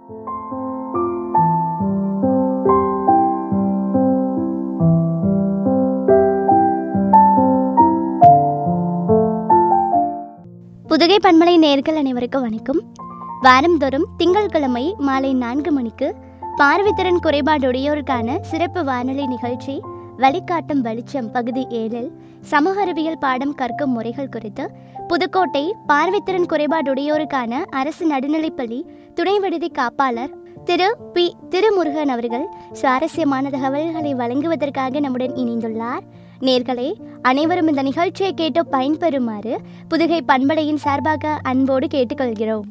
புதுகை பண்பலை நேர்கள் அனைவருக்கும் வணக்கம் வாரந்தோறும் திங்கட்கிழமை மாலை நான்கு மணிக்கு பார்வைத்திறன் குறைபாடுடையோருக்கான சிறப்பு வானொலி நிகழ்ச்சி வழிகாட்டும் வெளிச்சம் பகுதி ஏழில் சமூக அறிவியல் பாடம் கற்கும் முறைகள் குறித்து புதுக்கோட்டை பார்வைத்திறன் குறைபாடுடையோருக்கான அரசு நடுநிலைப்பள்ளி துணை விடுதி காப்பாளர் திரு பி திருமுருகன் அவர்கள் சுவாரஸ்யமான தகவல்களை வழங்குவதற்காக நம்முடன் இணைந்துள்ளார் நேர்களே அனைவரும் இந்த நிகழ்ச்சியை கேட்டு பயன்பெறுமாறு புதுகை பண்பலையின் சார்பாக அன்போடு கேட்டுக்கொள்கிறோம்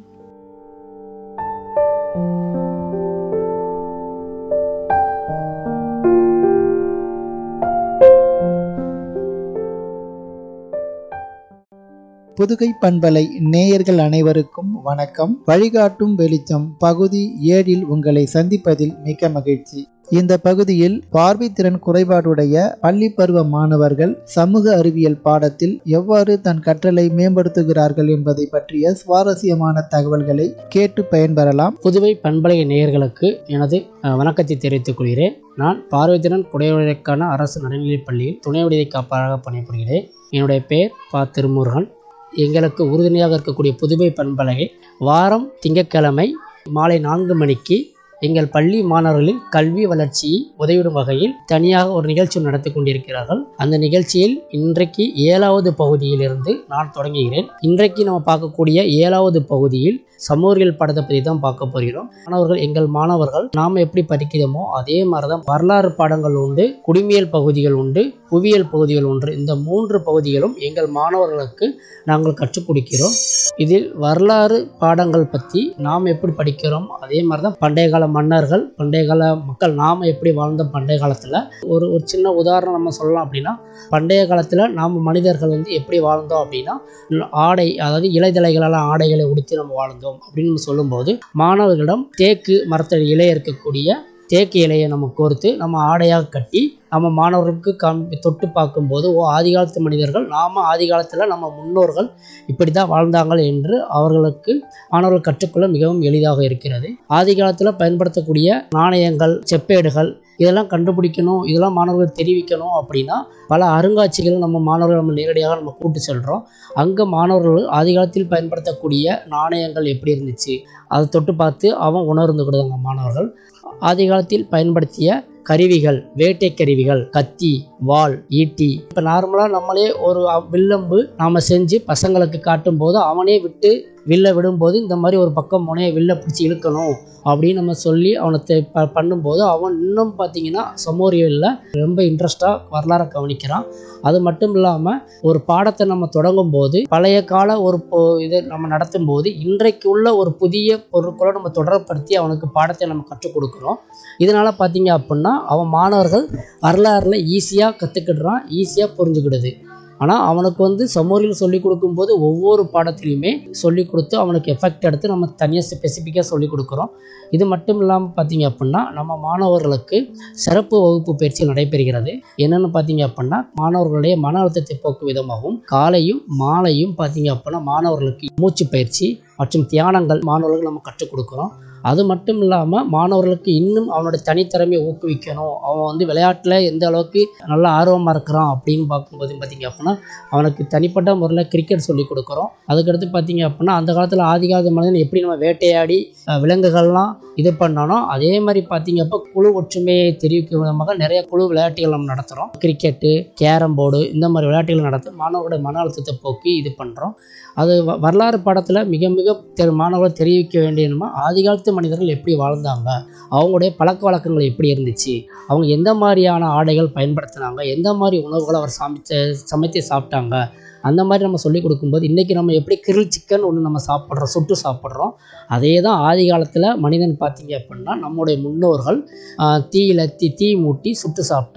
புதுகை பண்பலை நேயர்கள் அனைவருக்கும் வணக்கம் வழிகாட்டும் வெளிச்சம் பகுதி ஏழில் உங்களை சந்திப்பதில் மிக்க மகிழ்ச்சி இந்த பகுதியில் பார்வைத்திறன் குறைபாடுடைய பள்ளி பருவ மாணவர்கள் சமூக அறிவியல் பாடத்தில் எவ்வாறு தன் கற்றலை மேம்படுத்துகிறார்கள் என்பதை பற்றிய சுவாரஸ்யமான தகவல்களை கேட்டு பயன்பெறலாம் புதுவை பண்பலை நேயர்களுக்கு எனது அஹ், வணக்கத்தை தெரிவித்துக் கொள்கிறேன் நான் பார்வைத்திறன் குறைவுடையக்கான அரசு நடுநிலைப் பள்ளியில் துணை விடுதி காப்பாளராக பணிபுரிகிறேன் என்னுடைய பெயர் பா திருமுருகன் எங்களுக்கு உறுதுணையாக இருக்கக்கூடிய புதுவை பண்பலையை வாரம் திங்கட்கிழமை மாலை நான்கு மணிக்கு எங்கள் பள்ளி மாணவர்களின் கல்வி வளர்ச்சியை உதவிடும் வகையில் தனியாக ஒரு நிகழ்ச்சி நடத்தி கொண்டிருக்கிறார்கள் அந்த நிகழ்ச்சியில் இன்றைக்கு ஏழாவது பகுதியிலிருந்து நான் தொடங்குகிறேன் இன்றைக்கு நம்ம பார்க்கக்கூடிய ஏழாவது பகுதியில் சமூகவியல் பாடத்தை பற்றி தான் பார்க்க போகிறோம் மாணவர்கள் எங்கள் மாணவர்கள் நாம் எப்படி படிக்கிறோமோ அதே மாதிரி தான் வரலாறு பாடங்கள் உண்டு குடிமியல் பகுதிகள் உண்டு புவியியல் பகுதிகள் உண்டு இந்த மூன்று பகுதிகளும் எங்கள் மாணவர்களுக்கு நாங்கள் கற்றுக் கொடுக்கிறோம் இதில் வரலாறு பாடங்கள் பற்றி நாம் எப்படி படிக்கிறோம் அதே மாதிரி தான் பண்டைய கால மன்னர்கள் பண்டைய கால மக்கள் நாம் எப்படி வாழ்ந்த பண்டைய காலத்தில் ஒரு ஒரு சின்ன உதாரணம் நம்ம சொல்லலாம் அப்படின்னா பண்டைய காலத்தில் நாம் மனிதர்கள் வந்து எப்படி வாழ்ந்தோம் அப்படின்னா ஆடை அதாவது இலைதலைகளால் ஆடைகளை உடுத்தி நம்ம வாழ்ந்தோம் அப்படின்னு நம்ம சொல்லும்போது மாணவர்களிடம் தேக்கு மரத்தடி இலை இருக்கக்கூடிய தேக்கு இலையை நம்ம கோர்த்து நம்ம ஆடையாக கட்டி நம்ம மாணவர்களுக்கு காமி தொட்டு பார்க்கும்போது ஓ ஆதி காலத்து மனிதர்கள் நாம் ஆதி காலத்தில் நம்ம முன்னோர்கள் இப்படி தான் வாழ்ந்தாங்கள் என்று அவர்களுக்கு மாணவர்கள் கற்றுக்கொள்ள மிகவும் எளிதாக இருக்கிறது ஆதி காலத்தில் பயன்படுத்தக்கூடிய நாணயங்கள் செப்பேடுகள் இதெல்லாம் கண்டுபிடிக்கணும் இதெல்லாம் மாணவர்கள் தெரிவிக்கணும் அப்படின்னா பல அருங்காட்சிகள் நம்ம மாணவர்கள் நம்ம நேரடியாக நம்ம கூட்டு செல்கிறோம் அங்கே மாணவர்கள் ஆதி காலத்தில் பயன்படுத்தக்கூடிய நாணயங்கள் எப்படி இருந்துச்சு அதை தொட்டு பார்த்து அவன் உணர்ந்துக்கிடுவாங்க மாணவர்கள் ஆதி காலத்தில் பயன்படுத்திய கருவிகள் வேட்டை கருவிகள் கத்தி வாள் ஈட்டி இப்போ நார்மலாக நம்மளே ஒரு அ- வில்லம்பு நாம் செஞ்சு பசங்களுக்கு காட்டும்போது அவனே விட்டு வில்ல விடும்போது இந்த மாதிரி ஒரு பக்கம் முனையை வில்ல பிடிச்சி இழுக்கணும் அப்படின்னு நம்ம சொல்லி அவனை தெ- ப- பண்ணும்போது அவன் இன்னும் பார்த்தீங்கன்னா சமோரியலில் ரொம்ப இன்ட்ரெஸ்டாக வரலாறை கவனிக்கிறான் அது மட்டும் இல்லாமல் ஒரு பாடத்தை நம்ம தொடங்கும் போது பழைய கால ஒரு பொ- இதை நம்ம நடத்தும் போது இன்றைக்கு உள்ள ஒரு புதிய பொருட்களை நம்ம தொடர்படுத்தி அவனுக்கு பாடத்தை நம்ம கற்றுக் கொடுக்குறோம் இதனால் பார்த்தீங்க அப்படின்னா அவன் மாணவர்கள் வரலாறுல ஈஸியாக கற்றுக்கிடுறான் ஈஸியாக புரிஞ்சுக்கிடுது ஆனால் அவனுக்கு வந்து சமூகத்தில் சொல்லிக் கொடுக்கும்போது ஒவ்வொரு பாடத்துலையுமே சொல்லிக் கொடுத்து அவனுக்கு எஃபெக்ட் எடுத்து நம்ம தனியாக ஸ்பெசிஃபிக்காக சொல்லிக் கொடுக்குறோம் இது மட்டும் இல்லாமல் பார்த்தீங்க அப்படின்னா நம்ம மாணவர்களுக்கு சிறப்பு வகுப்பு பயிற்சி நடைபெறுகிறது என்னென்னு பார்த்தீங்க அப்படின்னா மாணவர்களுடைய மன அழுத்தத்தை போக்கும் விதமாகவும் காலையும் மாலையும் பார்த்தீங்க அப்படின்னா மாணவர்களுக்கு மூச்சு பயிற்சி மற்றும் தியானங்கள் மாணவர்களுக்கு நம்ம கற்றுக் கொடுக்குறோம் அது மட்டும் இல்லாமல் மாணவர்களுக்கு இன்னும் அவனோட தனித்திறமையை ஊக்குவிக்கணும் அவன் வந்து விளையாட்டில் எந்த அளவுக்கு நல்லா ஆர்வமாக இருக்கிறான் அப்படின்னு பார்க்கும்போது பார்த்தீங்க அப்படின்னா அவனுக்கு தனிப்பட்ட முறையில் கிரிக்கெட் சொல்லி கொடுக்குறோம் அதுக்கடுத்து பார்த்தீங்க அப்படின்னா அந்த காலத்தில் ஆதி காலத்து மனிதன் எப்படி நம்ம வேட்டையாடி அஹ், விலங்குகள்லாம் இது பண்ணானோ அதே மாதிரி பார்த்தீங்க அப்போ குழு ஒற்றுமையை தெரிவிக்கும் விதமாக நிறைய குழு விளையாட்டுகள் நம்ம நடத்துகிறோம் கிரிக்கெட்டு கேரம் போர்டு இந்த மாதிரி விளையாட்டுகள் நடத்தி மாணவர்களுடைய மன அழுத்தத்தை போக்கி இது பண்ணுறோம் அது வ- வரலாறு பாடத்தில் மிக மிக தெ மாணவர்கள் தெரிவிக்க வேண்டியதுமா ஆதி காலத்து மனிதர்கள் எப்படி வாழ்ந்தாங்க அவங்களுடைய பழக்க வழக்கங்கள் எப்படி இருந்துச்சு அவங்க எந்த மாதிரியான ஆடைகள் பயன்படுத்தினாங்க எந்த மாதிரி உணவுகளை அவர் சமைச்ச சமைத்து சாப்பிட்டாங்க அந்த மாதிரி நம்ம சொல்லி கொடுக்கும்போது இன்றைக்கி நம்ம எப்படி கிரில் சிக்கன் ஒன்று நம்ம சாப்பிட்றோம் சுட்டு சாப்பிட்றோம் அதே தான் ஆதி காலத்தில் மனிதன் பார்த்தீங்க அப்படின்னா நம்முடைய முன்னோர்கள் ஆஹ், தீயில தீ தீ மூட்டி சுட்டு சாப்பிட்டான்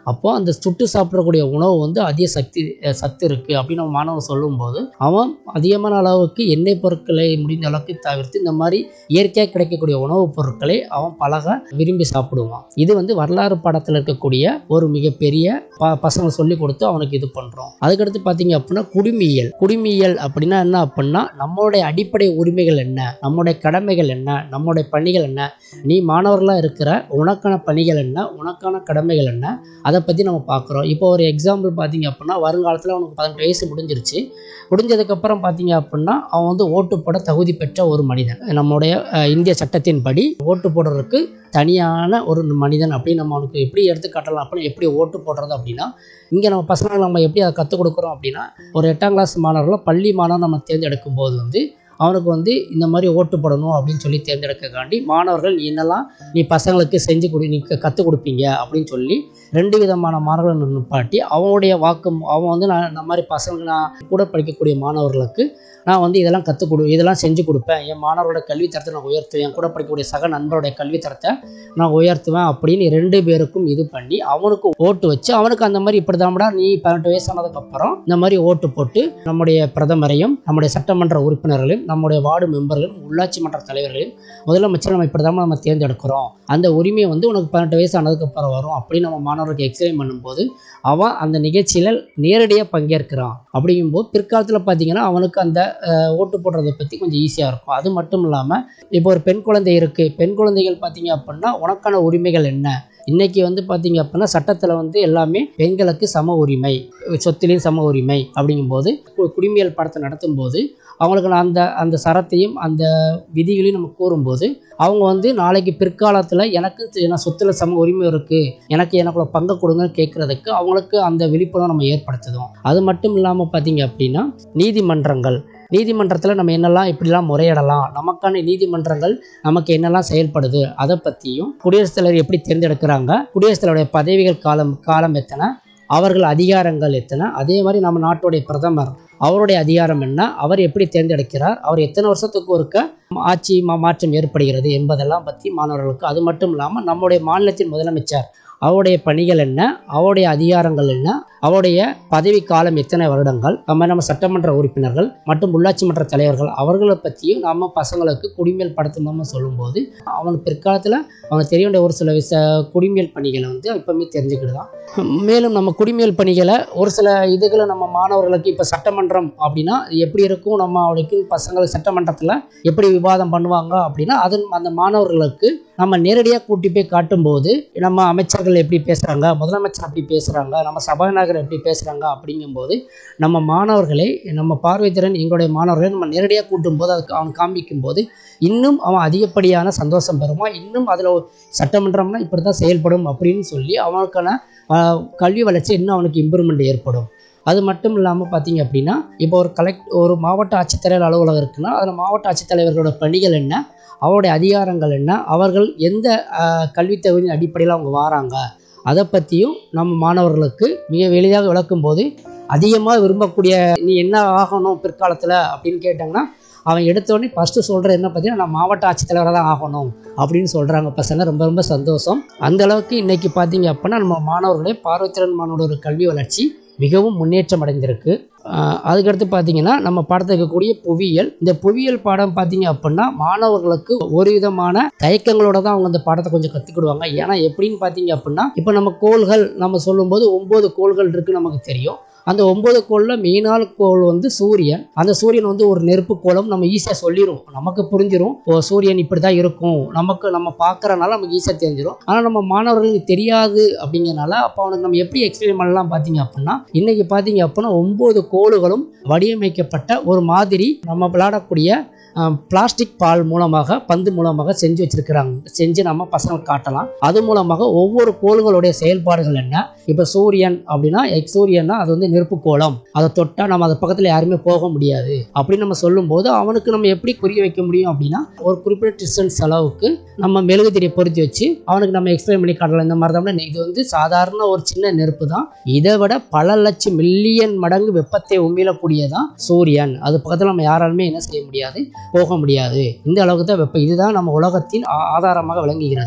அப்போ அந்த சுட்டு சாப்பிடக்கூடிய உணவு வந்து அதிக சக்தி அஹ் சத்து இருக்குது அப்படின்னு நம்ம மாணவன் சொல்லும்போது அவன் அதிகமான அளவுக்கு எண்ணெய் பொருட்களை முடிந்த அளவுக்கு தவிர்த்து இந்த மாதிரி இயற்கையாக கிடைக்கக்கூடிய உணவுப் பொருட்களை அவன் பழக விரும்பி சாப்பிடுவான் இது வந்து வரலாறு பாடத்தில் இருக்கக்கூடிய ஒரு மிகப்பெரிய ப பசங்க சொல்லி கொடுத்து அவனுக்கு இது பண்ணுறோம் அதுக்கடுத்து பார்த்தீங்க அப்படின்னா குடிமியல் குடிமியல் அப்படின்னா என்ன அப்படின்னா நம்மளுடைய அடிப்படை உரிமைகள் என்ன நம்முடைய கடமைகள் என்ன நம்முடைய பணிகள் என்ன நீ மாணவர்களாக இருக்கிற உனக்கான பணிகள் என்ன உனக்கான கடமைகள் என்ன அதை பற்றி நம்ம பார்க்குறோம் இப்போ ஒரு எக்ஸாம்பிள் பார்த்தீங்க அப்படின்னா வருங்காலத்தில் அவனுக்கு பதினெட்டு வயசு முடிஞ்சிருச்சு முடிஞ்சதுக்கப்புறம் பார்த்தீங்க அப்படின்னா அவன் வந்து ஓட்டு போட தகுதி பெற்ற ஒரு மனிதன் நம்முடைய அஹ், இந்திய சட்டத்தின்படி ஓட்டு போடுறதுக்கு தனியான ஒரு மனிதன் அப்படின்னு நம்ம அவனுக்கு எப்படி எடுத்துக்காட்டலாம் அப்படின்னு எப்படி ஓட்டு போடுறது அப்படின்னா இங்கே நம்ம பசங்களுக்கு நம்ம எப்படி அதை கற்றுக் கொடுக்குறோம் அப்படின்னா ஒரு எட்டாம் கிளாஸ் மாணவர்களோ பள்ளி மாணவர் நம்ம தேர்ந்தெடுக்கும் போது வந்து அவனுக்கு வந்து இந்த மாதிரி ஓட்டு போடணும் அப்படின்னு சொல்லி தேர்ந்தெடுக்கக்காண்டி மாணவர்கள் நீ என்னெல்லாம் நீ பசங்களுக்கு செஞ்சு கொடு நீ கற்றுக் கொடுப்பீங்க அப்படின்னு சொல்லி ரெண்டு விதமான மாணவர்களை நிப்பாட்டி அவனுடைய வாக்கு அவன் வந்து நான் இந்த மாதிரி பசங்களுக்கு நான் கூட படிக்கக்கூடிய மாணவர்களுக்கு நான் வந்து இதெல்லாம் கற்றுக் கொடு இதெல்லாம் செஞ்சு கொடுப்பேன் என் மாணவரோட கல்வித்தரத்தை நான் உயர்த்துவேன் என் கூட படிக்கக்கூடிய சக நண்பருடைய கல்வித்தரத்தை நான் உயர்த்துவேன் அப்படின்னு ரெண்டு பேருக்கும் இது பண்ணி அவனுக்கு ஓட்டு வச்சு அவனுக்கு அந்த மாதிரி இப்படி தான்டா நீ பதினெட்டு வயசானதுக்கப்புறம் இந்த மாதிரி ஓட்டு போட்டு நம்முடைய பிரதமரையும் நம்முடைய சட்டமன்ற உறுப்பினர்களையும் நம்முடைய வார்டு மெம்பர்களையும் உள்ளாட்சி மன்ற தலைவர்களையும் முதலமைச்சர் நம்ம இப்படி தான் நம்ம தேர்ந்தெடுக்கிறோம் அந்த உரிமை வந்து உனக்கு பதினெட்டு வயசு ஆனதுக்கப்புறம் வரும் அப்படின்னு நம்ம மாணவர்களுக்கு எக்ஸ்பிளைன் பண்ணும்போது அவன் அந்த நிகழ்ச்சியில் நேரடியாக பங்கேற்கிறான் அப்படிங்கும்போது பிற்காலத்தில் பார்த்தீங்கன்னா அவனுக்கு அந்த அஹ், ஓட்டு போடுறதை பற்றி கொஞ்சம் ஈஸியாக இருக்கும் அது மட்டும் இல்லாமல் இப்போ ஒரு பெண் குழந்தை இருக்குது பெண் குழந்தைகள் பார்த்தீங்க அப்படின்னா உனக்கான உரிமைகள் என்ன இன்னைக்கு வந்து பார்த்தீங்க அப்படின்னா சட்டத்தில் வந்து எல்லாமே பெண்களுக்கு சம உரிமை சொத்திலையும் சம உரிமை அப்படிங்கும்போது கு- குடிமையல் படத்தை நடத்தும்போது அவங்களுக்கு நான் அந்த அந்த சரத்தையும் அந்த விதிகளையும் நம்ம கூறும்போது அவங்க வந்து நாளைக்கு பிற்காலத்தில் எனக்கு தி- நான் சொத்துல சம உரிமை இருக்குது எனக்கு எனக்குள்ள பங்கு கொடுங்கன்னு கேட்குறதுக்கு அவங்களுக்கு அந்த விழிப்புணர்வு நம்ம ஏற்படுத்துதோம் அது மட்டும் இல்லாமல் பார்த்தீங்க அப்படின்னா நீதிமன்றங்கள் நீதிமன்றத்தில் நம்ம என்னெல்லாம் இப்படிலாம் முறையிடலாம் நமக்கான நீதிமன்றங்கள் நமக்கு என்னெல்லாம் செயல்படுது அதை பற்றியும் குடியரசுத் தலைவர் எப்படி தேர்ந்தெடுக்கிறாங்க குடியரசுத் தலைவருடைய பதவிகள் காலம் காலம் எத்தனை அவர்கள் அதிகாரங்கள் எத்தனை அதே மாதிரி நம்ம நாட்டுடைய பிரதமர் அவருடைய அதிகாரம் என்ன அவர் எப்படி தேர்ந்தெடுக்கிறார் அவர் எத்தனை வருஷத்துக்கு ஒருக்க ஆட்சி மா- மாற்றம் ஏற்படுகிறது என்பதெல்லாம் பற்றி மாணவர்களுக்கு அது மட்டும் இல்லாமல் நம்முடைய மாநிலத்தின் முதலமைச்சர் அவருடைய பணிகள் என்ன அவருடைய அதிகாரங்கள் என்ன அவருடைய பதவி காலம் எத்தனை வருடங்கள் நம்ம நம்ம சட்டமன்ற உறுப்பினர்கள் மற்றும் உள்ளாட்சி மன்ற தலைவர்கள் அவர்களை பற்றியும் நம்ம பசங்களுக்கு குடிமையல் படத்து மூலமாக சொல்லும்போது அவனுக்கு பிற்காலத்தில் அவங்க தெரிய வேண்டிய ஒரு சில விச குடிமையல் பணிகளை வந்து இப்போவுமே தெரிஞ்சுக்கிடுதான் மேலும் நம்ம குடிமையல் பணிகளை ஒரு சில இதுகளை நம்ம மாணவர்களுக்கு இப்போ சட்டமன்றம் அப்படின்னா அது எப்படி இருக்கும் நம்ம அவளுக்கு பசங்களுக்கு சட்டமன்றத்தில் எப்படி விவாதம் பண்ணுவாங்க அப்படின்னா அது அந்த மாணவர்களுக்கு நம்ம நேரடியாக கூட்டி போய் காட்டும்போது நம்ம அமைச்சர்கள் எப்படி பேசுகிறாங்க முதலமைச்சர் எப்படி பேசுகிறாங்க நம்ம சபாநாயகர் எப்படி பேசுகிறாங்க அப்படிங்கும்போது நம்ம மாணவர்களை நம்ம பார்வை திறன் எங்களுடைய மாணவர்களை நம்ம நேரடியாக கூட்டும்போது அதுக்கு அவன் காண்பிக்கும்போது இன்னும் அவன் அதிகப்படியான சந்தோஷம் பெறுவான் இன்னும் அதில் சட்டமன்றம்னா இப்படி தான் செயல்படும் அப்படின்னு சொல்லி அவனுக்கான ஆஹ், கல்வி வளர்ச்சி இன்னும் அவனுக்கு இம்ப்ரூவ்மெண்ட் ஏற்படும் அது மட்டும் இல்லாமல் பார்த்தீங்க அப்படின்னா இப்போ ஒரு கலெக்ட் ஒரு மாவட்ட ஆட்சித்தலைவர் அலுவலகம் இருக்குன்னா அதில் மாவட்ட ஆட்சித்தலைவர்களோட பணிகள் என்ன அவருடைய அதிகாரங்கள் என்ன அவர்கள் எந்த ஆஹ், கல்வித் தகுதியின் அடிப்படையில் அவங்க வராங்க அதை பற்றியும் நம்ம மாணவர்களுக்கு மிக எளிதாக விளக்கும்போது அதிகமாக விரும்பக்கூடிய நீ என்ன ஆகணும் பிற்காலத்தில் அப்படின்னு கேட்டாங்கன்னா அவன் எடுத்தோடனே ஃபஸ்ட்டு சொல்கிறது என்ன பார்த்தீங்கன்னா நான் மாவட்ட ஆட்சித்தலைவராக தான் ஆகணும் அப்படின்னு சொல்கிறாங்க பசங்க ரொம்ப ரொம்ப சந்தோஷம் அந்த அளவுக்கு இன்றைக்கி பார்த்தீங்க அப்படின்னா நம்ம மாணவர்களே பார்வைத்திறன் மாணவரோட கல்வி வளர்ச்சி மிகவும் முன்னேற்றம் அடைந்திருக்கு ஆஹ் அதுக்கடுத்து பார்த்தீங்கன்னா நம்ம பாடத்தில் இருக்கக்கூடிய புவியியல் இந்த புவியியல் பாடம் பார்த்தீங்க அப்படின்னா மாணவர்களுக்கு ஒரு விதமான தயக்கங்களோட தான் அவங்க அந்த பாடத்தை கொஞ்சம் கற்றுக்கிடுவாங்க ஏன்னா எப்படின்னு பார்த்தீங்க அப்படின்னா இப்போ நம்ம கோள்கள் நம்ம சொல்லும்போது ஒம்பது கோள்கள் இருக்குன்னு நமக்கு தெரியும் அந்த ஒன்பது கோளில் மெயினான கோள் வந்து சூரியன் அந்த சூரியன் வந்து ஒரு நெருப்பு கோலம் நம்ம ஈஸியாக சொல்லிடும் நமக்கு புரிஞ்சிடும் ஓ சூரியன் இப்படி தான் இருக்கும் நமக்கு நம்ம பார்க்கறனால நமக்கு ஈஸியாக தெரிஞ்சிடும் ஆனால் நம்ம மாணவர்களுக்கு தெரியாது அப்படிங்கிறனால அப்போ அவனுக்கு நம்ம எப்படி எக்ஸ்பிளைன் பண்ணலாம் பார்த்தீங்க அப்படின்னா இன்னைக்கு பார்த்தீங்க அப்படின்னா ஒம்பது கோளுகளும் வடிவமைக்கப்பட்ட ஒரு மாதிரி நம்ம விளையாடக்கூடிய பிளாஸ்டிக் பால் மூலமாக பந்து மூலமாக செஞ்சு வச்சிருக்கிறாங்க செஞ்சு நம்ம பசங்களுக்கு காட்டலாம் அது மூலமாக ஒவ்வொரு கோள்களுடைய செயல்பாடுகள் என்ன இப்போ சூரியன் அப்படின்னா எக் சூரியன்னா அது வந்து நெருப்பு கோலம் அதை தொட்டால் நம்ம அது பக்கத்தில் யாருமே போக முடியாது அப்படின்னு நம்ம சொல்லும்போது அவனுக்கு நம்ம எப்படி புரிய வைக்க முடியும் அப்படின்னா ஒரு குறிப்பிட்ட டிஸ்டன்ஸ் அளவுக்கு நம்ம மெழுகுதிரியை பொருத்தி வச்சு அவனுக்கு நம்ம எக்ஸ்பிளைன் பண்ணி காட்டலாம் இந்த மாதிரி தான் இது வந்து சாதாரண ஒரு சின்ன நெருப்பு தான் இதை விட பல லட்சம் மில்லியன் மடங்கு வெப்பத்தை உமிழக்கூடியதான் சூரியன் அது பக்கத்தில் நம்ம யாராலுமே என்ன செய்ய முடியாது போக முடியாது இந்த அளவுக்கு தான் வெப்பம் இதுதான் நம்ம உலகத்தின் ஆ- ஆதாரமாக விளங்குகிறது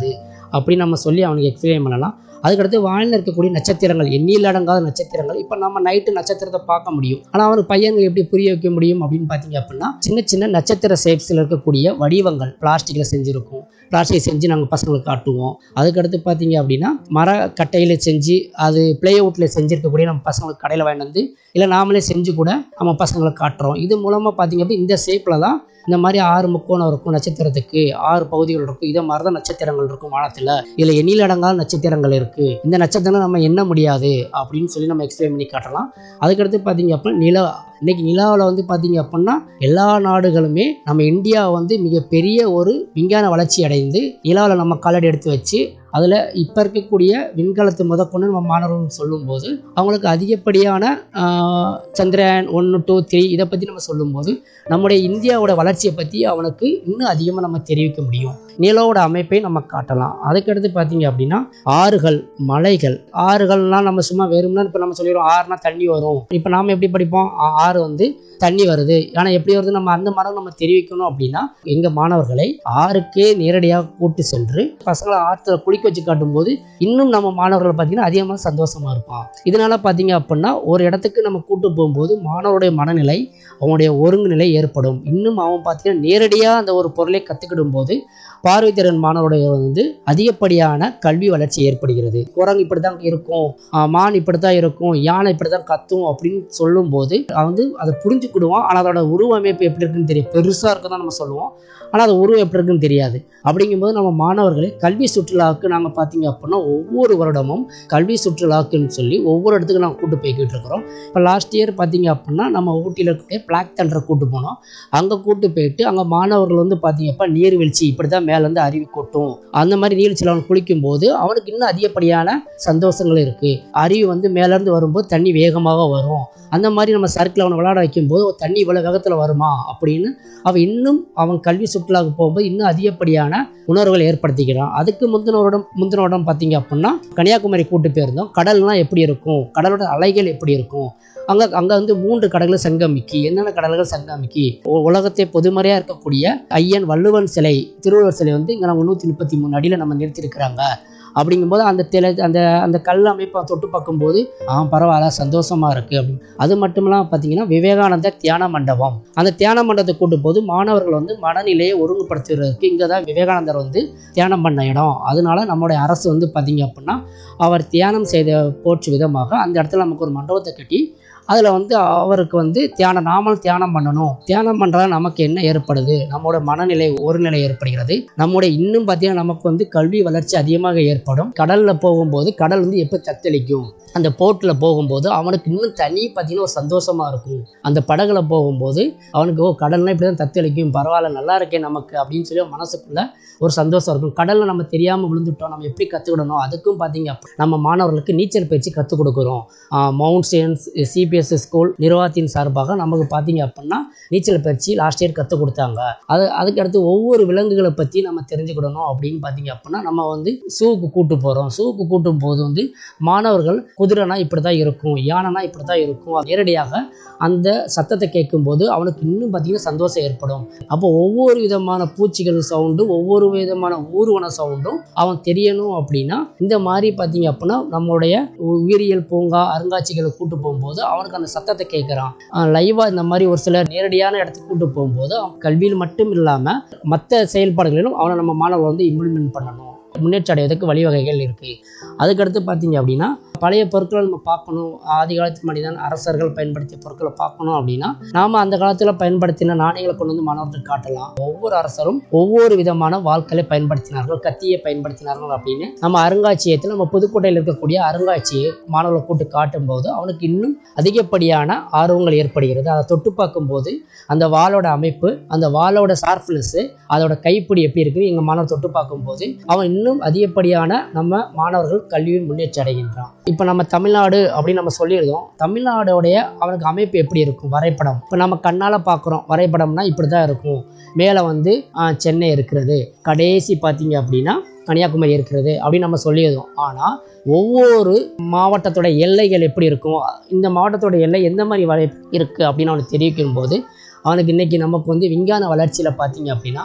அப்படின்னு நம்ம சொல்லி அவனுக்கு எக்ஸ்பிளைன் பண்ணலாம் அதுக்கடுத்து வானில் இருக்கக்கூடிய நட்சத்திரங்கள் எண்ணில் அடங்காத நட்சத்திரங்கள் இப்போ நம்ம நைட்டு நட்சத்திரத்தை பார்க்க முடியும் ஆனால் அவனுக்கு பையன்கள் எப்படி புரிய வைக்க முடியும் அப்படின்னு பார்த்தீங்க அப்படின்னா சின்ன சின்ன நட்சத்திர ஷேப்ஸில் இருக்கக்கூடிய வடிவங்கள் பிளாஸ்டிக்கில் செஞ்சுருக்கும் பிளாஸ்டிக் செஞ்சு நாங்கள் பசங்களுக்கு காட்டுவோம் அதுக்கடுத்து பார்த்தீங்க அப்படின்னா மர கட்டையில் செஞ்சு அது ப்ளே அவுட்டில் செஞ்சுருக்கக்கூடிய நம்ம பசங்களுக்கு கடையில் வாங்கிட்டு வந்து இல்லை நாமளே செஞ்சு கூட நம்ம பசங்களுக்கு காட்டுறோம் இது மூலமாக பார்த்தீங்க அப்படின்னா இந்த ஷேப்பில் தான் இந்த மாதிரி ஆறு முக்கோணம் இருக்கும் நட்சத்திரத்துக்கு ஆறு பகுதிகள் இருக்கும் இதை மாதிரி தான் நட்சத்திரங்கள் இருக்கும் வானத்தில் இதில் எண்ணில் அடங்காத நட்சத்திரங்கள் இருக்குது இந்த நட்சத்திரம் நம்ம எண்ண முடியாது அப்படின்னு சொல்லி நம்ம எக்ஸ்பிளைன் பண்ணி காட்டலாம் அதுக்கடுத்து பார்த்தீங்க அப்படின்னா நிலா இன்னைக்கு நிலாவில் வந்து பார்த்தீங்க அப்படின்னா எல்லா நாடுகளுமே நம்ம இந்தியா வந்து மிகப்பெரிய ஒரு விஞ்ஞான வளர்ச்சி அடைந்து நிலாவில் நம்ம காலடி எடுத்து வச்சு அதில் இப்போ இருக்கக்கூடிய விண்கலத்தை முதற்கொண்டு நம்ம மாணவர்கள் சொல்லும்போது அவங்களுக்கு அதிகப்படியான ஆஹ், சந்திரயான் ஒன்று டூ த்ரீ இதை பற்றி நம்ம சொல்லும்போது நம்முடைய இந்தியாவோட வளர்ச்சியை பற்றி அவனுக்கு இன்னும் அதிகமாக நம்ம தெரிவிக்க முடியும் நிலவோட அமைப்பை நம்ம காட்டலாம் அதுக்கடுத்து பார்த்தீங்க அப்படின்னா ஆறுகள் மலைகள் ஆறுகள்லாம் நம்ம சும்மா வெறும்னா இப்போ நம்ம சொல்லிடுவோம் ஆறுனா தண்ணி வரும் இப்போ நாம் எப்படி படிப்போம் ஆ- ஆறு வந்து தண்ணி வருது ஆனால் எப்படி வருது நம்ம அந்த மரம் நம்ம தெரிவிக்கணும் அப்படின்னா எங்கள் மாணவர்களை ஆறுக்கே நேரடியாக கூட்டு சென்று பசங்களை ஆற்றுல குளிக்க வச்சு காட்டும்போது இன்னும் நம்ம மாணவர்கள் பார்த்தீங்கன்னா அதிகமாக சந்தோஷமாக இருப்பான் இதனால பார்த்தீங்க அப்படின்னா ஒரு இடத்துக்கு நம்ம கூட்டு போகும்போது மாணவருடைய மனநிலை அவனுடைய ஒருங்குநிலை ஏற்படும் இன்னும் அவன் பார்த்தீங்கன்னா நேரடியாக அந்த ஒரு பொருளை கற்றுக்கிடும் போது பார்வைத்திறன் மாணவருடைய வந்து அதிகப்படியான கல்வி வளர்ச்சி ஏற்படுகிறது குரங்கு இப்படி தான் இருக்கும் ஆஹ் மான் இப்படி தான் இருக்கும் யானை இப்படி தான் கத்தும் அப்படின்னு சொல்லும்போது அவன் வந்து அதை புரிஞ்சுக்கிடுவான் ஆனால் அதோட உருவ அமைப்பு எப்படி இருக்குன்னு தெரியும் பெருசாக இருக்கும் தான் நம்ம சொல்லுவோம் ஆனால் அது உருவம் எப்படி இருக்குன்னு தெரியாது அப்படிங்கும்போது நம்ம மாணவர்களை கல்வி சுற்றுலாவுக்கு நாங்கள் பார்த்தீங்க அப்படின்னா ஒவ்வொரு வருடமும் கல்வி சுற்றுலாக்குன்னு சொல்லி ஒவ்வொரு இடத்துக்கு நாங்கள் கூட்டு போய்கிட்டு இருக்கிறோம் இப்போ லாஸ்ட் இயர் பார்த்தீங்க அப்படின்னா நம்ம ஊட்டியில் இருக்கக்கூடிய பிளாக் தண்டரை கூட்டு போனோம் அங்கே கூட்டு போயிட்டு அங்கே மாணவர்கள் வந்து பார்த்தீங்கப்பா நீர்வீழ்ச்சி இப்படி தான் மேலேருந்து அருவி கொட்டும் அந்த மாதிரி நீர்வீழ்ச்சியில் அவன் குளிக்கும்போது அவனுக்கு இன்னும் அதிகப்படியான சந்தோஷங்கள் இருக்குது அருவி வந்து மேலேருந்து வரும்போது தண்ணி வேகமாக வரும் அந்த மாதிரி நம்ம சர்க்கிள் அவனை விளையாட வைக்கும்போது "ஓ, தண்ணி இவ்வளோ வேகத்தில் வருமா அப்படின்னு அவன் இன்னும் அவன் கல்வி சுற்றுலாவுக்கு போகும்போது இன்னும் அதிகப்படியான உணர்வுகளை ஏற்படுத்திக்கிறான் அதுக்கு முந்தின வருடம் முந்தின வருடம் பார்த்தீங்க அப்படின்னா கன்னியாகுமரி கூட்டு போயிருந்தோம் கடல்லாம் எப்படி இருக்கும் கடலோட அலைகள் எப்படி இருக்கும் அங்கே அங்கே வந்து மூன்று கடல்கள் சங்கமிக்கி என்னென்ன கடல்கள் சங்கமிக்கி உ- உலகத்தை பொதுமறையாக இருக்கக்கூடிய ஐயன் வள்ளுவன் சிலை திருவள்ளுவர் சிலை வந்து இங்கே நம்ம நூற்றி முப்பத்தி மூணு அடியில் நம்ம நிறுத்தியிருக்கிறாங்க அப்படிங்கும்போது அந்த தில அந்த அந்த கல் அமைப்பை தொட்டு பார்க்கும்போது ஆ பரவாயில்ல சந்தோஷமாக இருக்குது அப்படின்னு அது மட்டும் இல்லாமல் பார்த்தீங்கன்னா விவேகானந்தர் தியான மண்டபம் அந்த தியான மண்டபத்தை கூட்டும் போது மாணவர்கள் வந்து மனநிலையை ஒருங்குபடுத்துறதுக்கு இங்கே தான் விவேகானந்தர் வந்து தியானம் பண்ண இடம் அதனால நம்மளுடைய அரசு வந்து பார்த்தீங்க அப்படின்னா அவர் தியானம் செய்த போற்று விதமாக அந்த இடத்துல நமக்கு ஒரு மண்டபத்தை கட்டி அதில் வந்து அவருக்கு வந்து தியானம் நாமளும் தியானம் பண்ணணும் தியானம் பண்ணுறதால நமக்கு என்ன ஏற்படுது நம்மளோட மனநிலை ஒரு நிலை ஏற்படுகிறது நம்முடைய இன்னும் பார்த்தீங்கன்னா நமக்கு வந்து கல்வி வளர்ச்சி அதிகமாக ஏற்படும் கடலில் போகும்போது கடல் வந்து எப்போ தத்தளிக்கும் அந்த போட்டில் போகும்போது அவனுக்கு இன்னும் தனி பார்த்தீங்கன்னா ஒரு சந்தோஷமாக இருக்கும் அந்த படகுல போகும்போது அவனுக்கு ஓ கடல்லாம் இப்படி தான் தத்தளிக்கும் பரவாயில்ல நல்லா இருக்கே நமக்கு அப்படின்னு சொல்லி அவன் மனசுக்குள்ள ஒரு சந்தோஷம் இருக்கும் கடலில் நம்ம தெரியாமல் விழுந்துட்டோம் நம்ம எப்படி கற்றுக்கிடணும் அதுக்கும் பார்த்தீங்க அப்ப- நம்ம மாணவர்களுக்கு நீச்சல் பயிற்சி கற்றுக் கொடுக்குறோம் மவுண்ட் ஸ்டேன்ஸ் சிபிஎஸ்சி ஸ்கூல் நிர்வாகத்தின் சார்பாக நமக்கு பார்த்தீங்க அப்படின்னா நீச்சல் பயிற்சி லாஸ்ட் இயர் கற்றுக் கொடுத்தாங்க அது அதுக்கடுத்து ஒவ்வொரு விலங்குகளை பற்றி நம்ம தெரிஞ்சுக்கிடணும் அப்படின்னு பார்த்தீங்க அப்படின்னா நம்ம வந்து சூவுக்கு கூட்டு போகிறோம் சூவுக்கு கூட்டும் போது வந்து மாணவர்கள் குதிரைனா இப்படி தான் இருக்கும் யானைனா இப்படி தான் இருக்கும் நேரடியாக அந்த சத்தத்தை கேட்கும்போது அவனுக்கு இன்னும் பார்த்தீங்கன்னா சந்தோஷம் ஏற்படும் அப்போ ஒவ்வொரு விதமான பூச்சிகள் சவுண்டும் ஒவ்வொரு விதமான ஊர்வன சவுண்டும் அவன் தெரியணும் அப்படின்னா இந்த மாதிரி பார்த்தீங்க அப்படின்னா நம்மளுடைய உயிரியல் பூங்கா அருங்காட்சிகளை கூட்டு போகும்போது அவனுக்கு அந்த சத்தத்தை கேட்குறான் லைவாக இந்த மாதிரி ஒரு சில நேரடியான இடத்துக்கு கூட்டு போகும்போது அவன் கல்வியில் மட்டும் இல்லாமல் மற்ற செயல்பாடுகளிலும் அவனை நம்ம மாணவர் வந்து இம்ப்ளிமெண்ட் பண்ணணும் முன்னேற்றம் அடைவதற்கு வழிவகைகள் இருக்குது அதுக்கடுத்து பார்த்தீங்க அப்படின்னா பழைய பொருட்களை நம்ம பார்க்கணும் ஆதி காலத்து மனிதன் அரசர்கள் பயன்படுத்திய பொருட்களை பார்க்கணும் அப்படின்னா நாம் அந்த காலத்தில் பயன்படுத்தின நாணயங்களை கொண்டு வந்து மாணவர்களுக்கு காட்டலாம் ஒவ்வொரு அரசரும் ஒவ்வொரு விதமான வாழ்க்கையை பயன்படுத்தினார்கள் கத்தியை பயன்படுத்தினார்கள் அப்படின்னு நம்ம அருங்காட்சியகத்தில் நம்ம புதுக்கோட்டையில் இருக்கக்கூடிய அருங்காட்சியை மாணவர்களை கூட்டு காட்டும்போது அவனுக்கு இன்னும் அதிகப்படியான ஆர்வங்கள் ஏற்படுகிறது அதை தொட்டு பார்க்கும்போது அந்த வாளோட அமைப்பு அந்த வாளோட ஷார்ப்னஸ்ஸு அதோட கைப்பிடி எப்படி இருக்குது எங்கள் மாணவர் தொட்டு பார்க்கும்போது அவன் இன்னும் அதிகப்படியான நம்ம மாணவர்கள் கல்வியில் முன்னேற்றம் அடைகின்றான் இப்போ நம்ம தமிழ்நாடு அப்படின்னு நம்ம சொல்லியிருந்தோம் தமிழ்நாடோடைய அவனுக்கு அமைப்பு எப்படி இருக்கும் வரைபடம் இப்போ நம்ம கண்ணால் பார்க்குறோம் வரைபடம்னா இப்படி தான் இருக்கும் மேலே வந்து ஆ, சென்னை இருக்கிறது கடைசி பார்த்தீங்க அப்படின்னா கன்னியாகுமரி இருக்கிறது அப்படின்னு நம்ம சொல்லியிருந்தோம் ஆனால் ஒவ்வொரு மாவட்டத்தோட எல்லைகள் எப்படி இருக்கும் இந்த மாவட்டத்தோட எல்லை எந்த மாதிரி வரை இருக்குது அப்படின்னு அவனுக்கு தெரிவிக்கும் போது அவனுக்கு இன்றைக்கி நமக்கு வந்து விஞ்ஞான வளர்ச்சியில் பார்த்தீங்க அப்படின்னா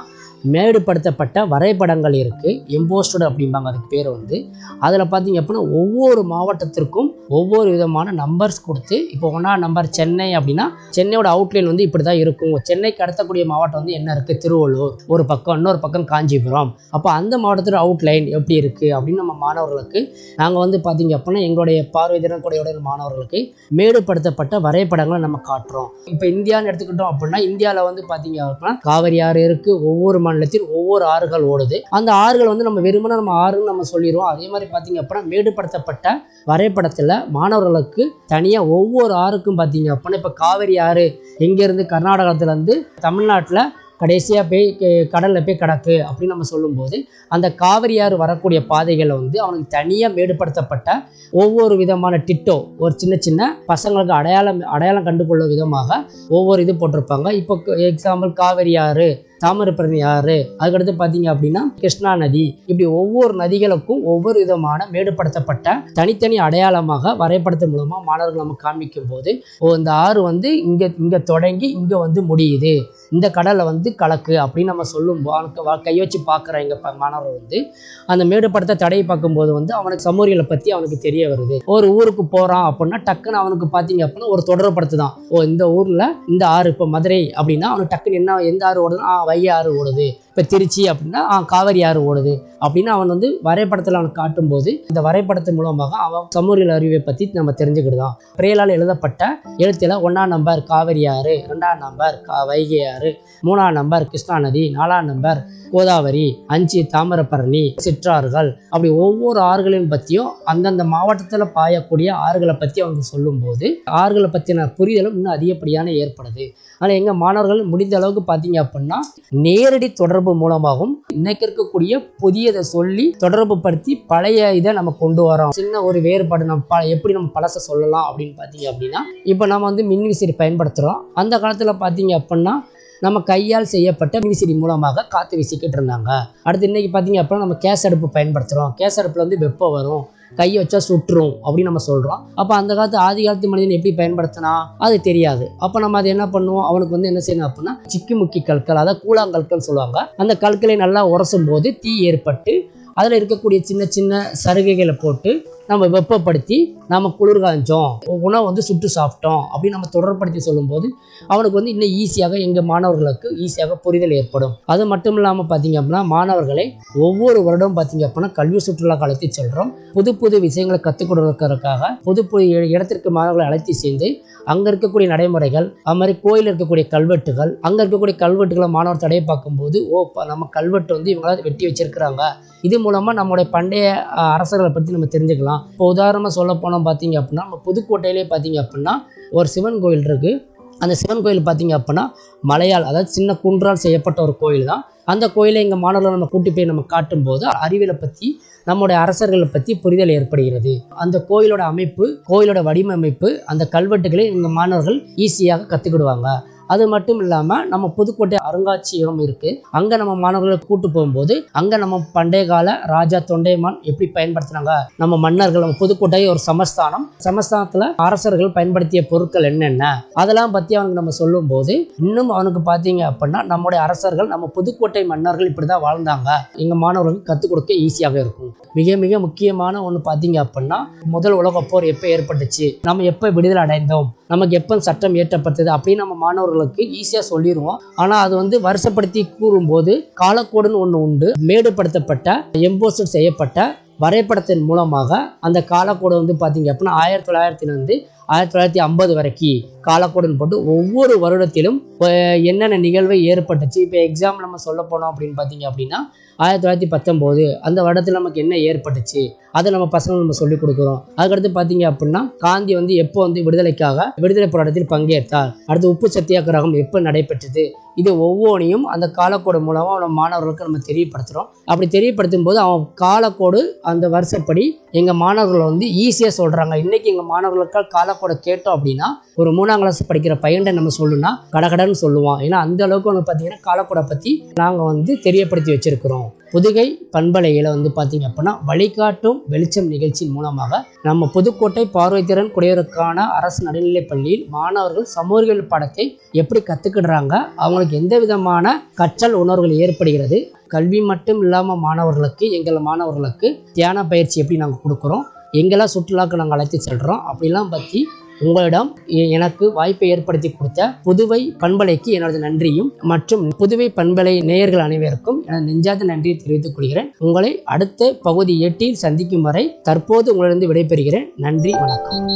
மேடுபடுத்தப்பட்ட வரைபடங்கள் இருக்குது எம்போஸ்டட் அப்படிம்பாங்க அதுக்கு பேர் வந்து அதில் பார்த்தீங்க அப்படின்னா ஒவ்வொரு மாவட்டத்திற்கும் ஒவ்வொரு விதமான நம்பர்ஸ் கொடுத்து இப்போ ஒன்றா நம்பர் சென்னை அப்படின்னா சென்னையோட அவுட்லைன் வந்து இப்படி தான் இருக்கும் சென்னைக்கு அடுத்தக்கூடிய மாவட்டம் வந்து என்ன இருக்குது திருவள்ளூர் ஒரு பக்கம் இன்னொரு பக்கம் காஞ்சிபுரம் அப்போ அந்த மாவட்டத்தோட அவுட்லைன் எப்படி இருக்குது அப்படின்னு நம்ம மாணவர்களுக்கு நாங்கள் வந்து பார்த்தீங்க அப்படின்னா எங்களுடைய பார்வை திறன் கூடையோட மாணவர்களுக்கு மேடுபடுத்தப்பட்ட வரைபடங்களை நம்ம காட்டுறோம் இப்போ இந்தியான்னு எடுத்துக்கிட்டோம் அப்படின்னா இந்தியாவில் வந்து பார்த்தீங்க அப்படின்னா காவிரி ஆறு இருக்குது ஒவ்வொரு மாநிலத்தில் ஒவ்வொரு ஆறுகள் ஓடுது அந்த ஆறுகள் வந்து நம்ம வெறுமனே நம்ம ஆறுன்னு நம்ம சொல்லிடுவோம் அதே மாதிரி பார்த்தீங்க அப்படின்னா மேடுபடுத்தப்பட்ட வரைபடத்தில் மாணவர்களுக்கு தனியாக ஒவ்வொரு ஆறுக்கும் பார்த்தீங்க அப்படின்னா இப்போ காவிரி ஆறு எங்கேருந்து கர்நாடகத்துலேருந்து தமிழ்நாட்டில் கடைசியாக போய் கடலில் போய் கிடக்கு அப்படின்னு நம்ம சொல்லும்போது அந்த காவிரி ஆறு வரக்கூடிய பாதைகளில் வந்து அவனுக்கு தனியாக மேடுபடுத்தப்பட்ட ஒவ்வொரு விதமான டிட்டோ ஒரு சின்ன சின்ன பசங்களுக்கு அடையாளம் அடையாளம் கண்டுகொள்ளும் விதமாக ஒவ்வொரு இது போட்டிருப்பாங்க இப்போ எக்ஸாம்பிள் காவிரி ஆறு தாமிரபரணி ஆறு அதுக்கடுத்து பார்த்தீங்க அப்படின்னா கிருஷ்ணா நதி இப்படி ஒவ்வொரு நதிகளுக்கும் ஒவ்வொரு விதமான மேடுபடுத்தப்பட்ட தனித்தனி அடையாளமாக வரைபடத்தின் மூலமாக மாணவர்கள் நம்ம காண்பிக்கும் போது ஓ இந்த ஆறு வந்து இங்கே இங்கே தொடங்கி இங்கே வந்து முடியுது இந்த கடலில் வந்து கலக்கு அப்படின்னு நம்ம சொல்லும்போது அவனுக்கு வ- கை வச்சு பார்க்குற எங்கள் ப- மாணவர் வந்து அந்த மேடுபடுத்த தடையை பார்க்கும்போது வந்து அவனுக்கு சமூகங்களை பற்றி அவனுக்கு தெரிய வருது ஒரு ஊருக்கு போகிறான் அப்படின்னா டக்குன்னு அவனுக்கு பார்த்தீங்க அப்படின்னா ஒரு தொடர்படுத்து தான் ஓ இந்த ஊரில் இந்த ஆறு இப்போ மதுரை அப்படின்னா அவனுக்கு டக்குன்னு என்ன எந்த ஆறு ஓடுதுன்னா ஆ வைகை ஆறு ஓடுது இப்போ திருச்சி அப்படின்னா ஆ காவிரி ஆறு ஓடுது அப்படின்னு அவன் வந்து வரைபடத்தில் அவனுக்கு காட்டும்போது இந்த வரைபடத்தின் மூலமாக அவன் சமூக அறிவை பற்றி நம்ம தெரிஞ்சுக்கிடுதான் பிரியலால் எழுதப்பட்ட எழுத்தில் ஒன்றாம் நம்பர் காவிரி ஆறு ரெண்டாம் நம்பர் கா வைகை ஆறு மூணாம் நம்பர் கிருஷ்ணா நதி நாலாம் நம்பர் கோதாவரி அஞ்சு தாமிரபரணி சிற்றாறுகள் அப்படி ஒவ்வொரு ஆறுகளையும் பற்றியும் அந்தந்த மாவட்டத்தில் பாயக்கூடிய ஆறுகளை பற்றி அவங்க சொல்லும்போது ஆறுகளை பற்றின புரிதலும் இன்னும் அதிகப்படியான ஏற்படுது ஆனால் எங்கள் மாணவர்கள் முடிந்த அளவுக்கு பார்த்தீங்க அப்படின்னா நேரடி தொடர்பு மூலமாகவும் இன்னைக்கு இருக்கக்கூடிய புதியதை சொல்லி தொடர்பு படுத்தி பழைய இதை நம்ம கொண்டு வரோம் சின்ன ஒரு வேறுபாடு நம்ம ப எப்படி நம்ம பழசை சொல்லலாம் அப்படின்னு பார்த்தீங்க அப்படின்னா இப்போ நம்ம வந்து மின்விசிறி பயன்படுத்துகிறோம் அந்த காலத்தில் பார்த்தீங்க அப்படின்னா நம்ம கையால் செய்யப்பட்ட மின்விசிறி மூலமாக காற்று வீசிக்கிட்டு இருந்தாங்க அடுத்து இன்னைக்கு பார்த்தீங்க அப்படின்னா நம்ம கேஸ் அடுப்பு பயன்படுத்துகிறோம் கேஸ் அடுப்பில் வந்து வெப்பம் வரும் கையை வச்சா சுட்டுரும் அப்படின்னு நம்ம சொல்கிறோம் அப்போ அந்த காலத்து ஆதி காலத்து மனிதன் எப்படி பயன்படுத்தினா அது தெரியாது அப்போ நம்ம அதை என்ன பண்ணுவோம் அவனுக்கு வந்து என்ன செய்யணும் அப்படின்னா சிக்கி முக்கி கற்கள் அதாவது கூழாங்கற்கள் சொல்லுவாங்க அந்த கற்களை நல்லா உரசும் போது தீ ஏற்பட்டு அதில் இருக்கக்கூடிய சின்ன சின்ன சருகைகளை போட்டு நம்ம வெப்பப்படுத்தி நம்ம குளிர் காய்ஞ்சோம் உணவை வந்து சுட்டு சாப்பிட்டோம் அப்படின்னு நம்ம தொடர்படுத்தி சொல்லும்போது அவனுக்கு வந்து இன்னும் ஈஸியாக எங்கள் மாணவர்களுக்கு ஈஸியாக புரிதல் ஏற்படும் அது மட்டும் இல்லாமல் பார்த்தீங்க அப்படின்னா மாணவர்களை ஒவ்வொரு வருடம் பார்த்தீங்க அப்படின்னா கல்வி சுற்றுலா அழைத்து செல்கிறோம் புது புது விஷயங்களை கற்றுக் கொடுக்கறதுக்காக புது புது இட- இடத்திற்கு மாணவர்களை அழைத்து சேர்ந்து அங்கே இருக்கக்கூடிய நடைமுறைகள் அது மாதிரி கோயில் இருக்கக்கூடிய கல்வெட்டுகள் அங்கே இருக்கக்கூடிய கல்வெட்டுகளை மாணவர் தடையை பார்க்கும்போது ஓ ப- நம்ம கல்வெட்டு வந்து இவங்களால வெட்டி வச்சிருக்கிறாங்க இது மூலமாக நம்மளுடைய பண்டைய அஹ், அரசர்களை பற்றி நம்ம தெரிஞ்சுக்கலாம் இப்போ உதாரணமாக சொல்ல போனோம் பார்த்தீங்க அப்படின்னா நம்ம புதுக்கோட்டையிலே பார்த்தீங்க அப்படின்னா ஒரு சிவன் கோயில் இருக்குது அந்த சிவன் கோயில் பார்த்தீங்க அப்படின்னா மலையால் அதாவது சின்ன குன்றால் செய்யப்பட்ட ஒரு கோயில் தான் அந்த கோயிலை எங்கள் மாணவர்களை நம்ம கூட்டி போய் நம்ம காட்டும்போது அறிவியலை பற்றி நம்முடைய அரசர்களை பற்றி புரிதல் ஏற்படுகிறது அந்த கோயிலோட அமைப்பு கோயிலோட வடிவமைப்பு அந்த கல்வெட்டுகளை எங்கள் மாணவர்கள் ஈஸியாக கற்றுக்கிடுவாங்க அது மட்டும் இல்லாமல் நம்ம புதுக்கோட்டை அருங்காட்சியகம் இருக்குது அங்கே நம்ம மாணவர்களை கூட்டு போகும்போது அங்கே நம்ம பண்டைய கால ராஜா தொண்டைமான் எப்படி பயன்படுத்தினாங்க நம்ம மன்னர்கள் நம்ம புதுக்கோட்டை ஒரு சமஸ்தானம் சமஸ்தானத்தில் அரசர்கள் பயன்படுத்திய பொருட்கள் என்னென்ன அதெல்லாம் பற்றி அவனுக்கு நம்ம சொல்லும்போது இன்னும் அவனுக்கு பார்த்தீங்க அப்படின்னா நம்முடைய அரசர்கள் நம்ம புதுக்கோட்டை மன்னர்கள் இப்படி தான் வாழ்ந்தாங்க எங்கள் மாணவர்களுக்கு கற்றுக் கொடுக்க ஈஸியாக இருக்கும் மிக மிக முக்கியமான ஒன்று பார்த்தீங்க அப்படின்னா முதல் உலகப் போர் எப்போ ஏற்பட்டுச்சு நம்ம எப்போ விடுதலை அடைந்தோம் நமக்கு எப்போ சட்டம் இயற்றப்பட்டது அப்படின்னு நம்ம மாணவர்களுக்கு ஈஸியாக சொல்லிடுவோம் ஆனால் அது வந்து வருஷப்படுத்தி கூறும்போது காலக்கோடுன்னு ஒன்று உண்டு மேடுபடுத்தப்பட்ட எம்போஸ்டர் செய்யப்பட்ட வரைபடத்தின் மூலமாக அந்த காலக்கோடு வந்து பார்த்தீங்க அப்படின்னா ஆயிரத்தி தொள்ளாயிரத்திலிருந்து ஆயிரத்தி தொள்ளாயிரத்தி ஐம்பது வரைக்கும் காலக்கோடுன்னு போட்டு ஒவ்வொரு வருடத்திலும் அஹ், என்னென்ன நிகழ்வு ஏற்பட்டுச்சு இப்போ எக்ஸாம் நம்ம சொல்ல போனோம் அப்படின்னு பார்த்தீங்க அப்படின்னா ஆயிரத்தி தொள்ளாயிரத்தி பத்தொம்போது அந்த வருடத்தில் நமக்கு என்ன ஏற்பட்டுச்சு அதை நம்ம பசங்களுக்கு நம்ம சொல்லிக் கொடுக்குறோம் அதுக்கடுத்து பார்த்தீங்க அப்படின்னா காந்தி வந்து எப்போ வந்து விடுதலைக்காக விடுதலை போராட்டத்தில் பங்கேற்றார் அடுத்து உப்பு சத்தியாகிரகம் எப்போ நடைபெற்றது இது ஒவ்வொன்றையும் அந்த காலக்கோடு மூலமாக நம்ம மாணவர்களுக்கு நம்ம தெரியப்படுத்துகிறோம் அப்படி தெரியப்படுத்தும் போது அவன் காலக்கோடு அந்த வருஷப்படி எங்கள் மாணவர்கள் வந்து ஈஸியாக சொல்கிறாங்க இன்றைக்கி எங்கள் மாணவர்களுக்கு காலக்கோடை கேட்டோம் அப்படின்னா ஒரு மூணாம் கிளாஸ் படிக்கிற பையன்ட்ட நம்ம சொல்லுனா கடகடன்னு சொல்லுவான் ஏன்னா அந்த அளவுக்கு வந்து பார்த்தீங்கன்னா காலக்கோடை பற்றி நாங்கள் வந்து தெரியப்படுத்தி வச்சுருக்கிறோம் புதுகை பண்பலையில் வந்து பார்த்தீங்க அப்படின்னா வழிகாட்டும் வெளிச்சம் நிகழ்ச்சியின் மூலமாக நம்ம புதுக்கோட்டை பார்வைத்திறன் குடியவருக்கான அரசு நடுநிலைப் பள்ளியில் மாணவர்கள் சமூகவியல் பாடத்தை எப்படி கற்றுக்கிடுறாங்க அவங்களுக்கு எந்த விதமான கற்றல் உணர்வுகள் ஏற்படுகிறது கல்வி மட்டும் இல்லாமல் மாணவர்களுக்கு எங்கள் மாணவர்களுக்கு தியான பயிற்சி எப்படி நாங்கள் கொடுக்குறோம் எங்கெல்லாம் சுற்றுலாக்கு நாங்கள் அழைத்து செல்கிறோம் அப்படிலாம் பற்றி உங்களிடம் எ- எனக்கு வாய்ப்பை ஏற்படுத்தி கொடுத்த புதுவை பண்பலைக்கு எனது நன்றியும் மற்றும் புதுவை பண்பலை நேயர்கள் அனைவருக்கும் எனது நெஞ்சாத நன்றியை தெரிவித்துக் கொள்கிறேன் உங்களை அடுத்த பகுதி எட்டில் சந்திக்கும் வரை தற்போது உங்களிடம் விடைபெறுகிறேன் நன்றி வணக்கம்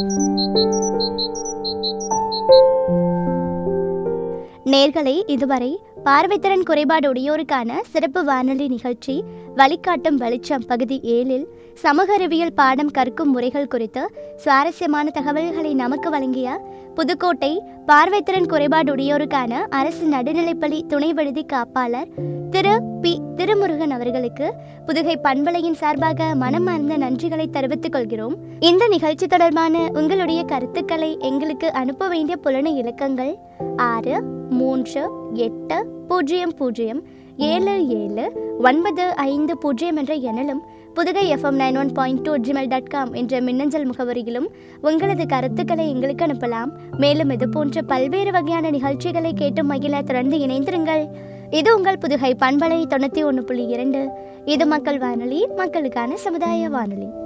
நேர்களை இதுவரை பார்வைத்திறன் குறைபாடு உடையோருக்கான சிறப்பு வானொலி நிகழ்ச்சி வழிகாட்டும் வெளிச்சம் பகுதி ஏழில் சமூக அறிவியல் பாடம் கற்கும் முறைகள் குறித்து சுவாரஸ்யமான தகவல்களை நமக்கு வழங்கிய புதுக்கோட்டை பார்வைத்திறன் குறைபாடு உடையோருக்கான அரசு நடுநிலைப்பள்ளி துணை விடுதி காப்பாளர் திரு பி திருமுருகன் அவர்களுக்கு புதுகை பண்பலையின் சார்பாக மனமார்ந்த நன்றிகளை தெரிவித்துக் கொள்கிறோம் இந்த நிகழ்ச்சி தொடர்பான உங்களுடைய கருத்துக்களை எங்களுக்கு அனுப்ப வேண்டிய புலன இலக்கங்கள் ஆறு மூன்று எட்டு பூஜ்ஜியம் பூஜ்ஜியம் ஏழு ஏழு ஒன்பது ஐந்து பூஜ்ஜியம் என்ற எண்ணிலும் Pudugai FM nine one point two Gmail dot com என்ற மின்னஞ்சல் முகவரியிலும் உங்களது கருத்துக்களை எங்களுக்கு அனுப்பலாம் மேலும் இது போன்ற பல்வேறு வகையான நிகழ்ச்சிகளை கேட்டு மகிழ தொடர்ந்து இணைந்திருங்கள் இது உங்கள் புதுகை பண்பலை தொண்ணூற்றி ஒன்று புள்ளி இரண்டு இது மக்கள் வானொலி மக்களுக்கான சமுதாய வானொலி